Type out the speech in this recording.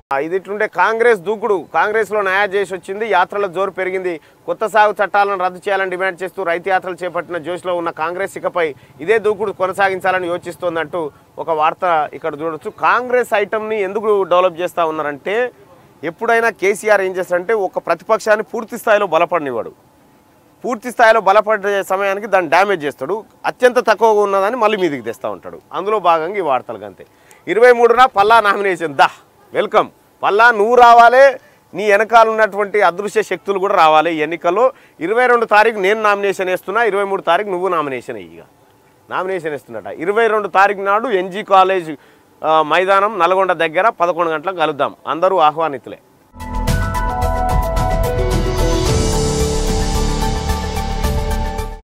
ఆ, ఇది ఇట్లుండే కాంగ్రెస్ దూకుడు కాంగ్రెస్లో న్యాయ చేసి వచ్చింది యాత్రల జోరు పెరిగింది కొత్త సాగు చట్టాలను రద్దు చేయాలని డిమాండ్ చేస్తూ రైతు యాత్రలు చేపట్టిన జోష్లో ఉన్న కాంగ్రెస్ ఇకపై ఇదే దూకుడు కొనసాగించాలని యోచిస్తోందంటూ ఒక వార్త ఇక్కడ చూడొచ్చు కాంగ్రెస్ ఐటమ్ని ఎందుకు డెవలప్ చేస్తూ ఉన్నారంటే ఎప్పుడైనా కేసీఆర్ ఏం చేస్తారంటే ఒక ప్రతిపక్షాన్ని పూర్తి స్థాయిలో బలపడనివాడు పూర్తి స్థాయిలో బలపడే సమయానికి దాన్ని డ్యామేజ్ చేస్తాడు అత్యంత తక్కువగా ఉన్నదాన్ని మళ్ళీ మీదికి తెస్తూ ఉంటాడు అందులో భాగంగా ఈ వార్తలకు అంతే ఇరవై మూడున పల్లా నామినేషన్ దా వెల్కమ్ పల్లా నువ్వు రావాలే నీ వెనకాల ఉన్నటువంటి అదృశ్య శక్తులు కూడా రావాలి ఈ ఎన్నికల్లో ఇరవై రెండు తారీఖు నేను నామినేషన్ వేస్తున్నా ఇరవై మూడు తారీఖు నువ్వు నామినేషన్ ఇక నామినేషన్ వేస్తున్నట ఇరవై రెండు తారీఖు నాడు ఎన్జీ కాలేజ్ ఆ, మైదానం నల్గొండ దగ్గర పదకొండు గంటలకు కలుద్దాం అందరూ ఆహ్వానితులే